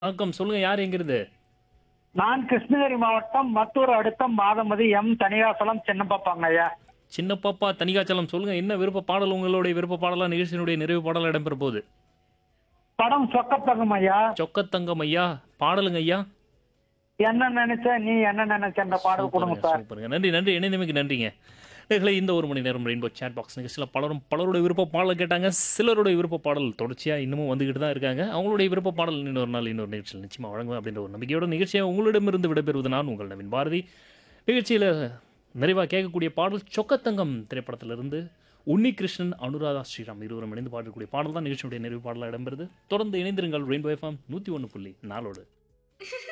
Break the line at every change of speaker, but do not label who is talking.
வணக்கம் சொல்லுங்க யார் எங்கிருந்து
நான் கிருஷ்ணகிரி மாவட்டம் மத்தூர் அடுத்த மாதமதி எம் தனியாசலம் சின்னப்பாப்பாங்க ஐயா
சின்ன பாப்பா தனிகாச்சலம் சொல்லுங்க என்ன விருப்ப பாடல் உங்களுடைய விருப்ப பாடலா நிகழ்ச்சியினுடைய நிறைவு பாடலா இடம்பெற போகுது
படம் சொக்கத்தங்கம் ஐயா
சொக்கத்தங்கம் ஐயா பாடலுங்க ஐயா
என்ன நினைச்ச நீ என்ன நினைச்சன்ற பாடல் கொடுங்க
சூப்பருங்க,
சார்
சூப்பருங்க நன்றி நன்றி இணைந்தமைக்கு நன்றிங்க நேர்களே இந்த ஒரு மணி நேரம் ரெயின்போ சேட் பாக்ஸ் நிகழ்ச்சியில் பலரும் பலருடைய விருப்ப பாடல் கேட்டாங்க சிலருடைய விருப்ப பாடல் தொடர்ச்சியாக இன்னமும் வந்துக்கிட்டு தான் இருக்காங்க அவங்களுடைய விருப்ப பாடல் இன்னொரு நாள் இன்னொரு நிகழ்ச்சியில் நிச்சயமாக வழங்குவேன் அப்படின்ற ஒரு நம்பிக்கையோட நிகழ்ச்சியை உங்களிடமிருந்து விடைபெறுவது நான் உங்கள் நவீன் பாரதி நிகழ்ச்சியில் நிறைவாக கேட்கக்கூடிய பாடல் சொக்கத்தங்கம் திரைப்படத்திலிருந்து உன்னிகிருஷ்ணன் அனுராதா ஸ்ரீராம் இருவரும் இணைந்து பாடக்கூடிய பாடல் தான் நிகழ்ச்சியுடைய நிறைவு பாடலாக இடம்பெறுது தொடர்ந்து இணைந்திருங்கள் ரெயின்போ எஃப்எம் நூற்றி ஒன்று புள்ளி நாளோடு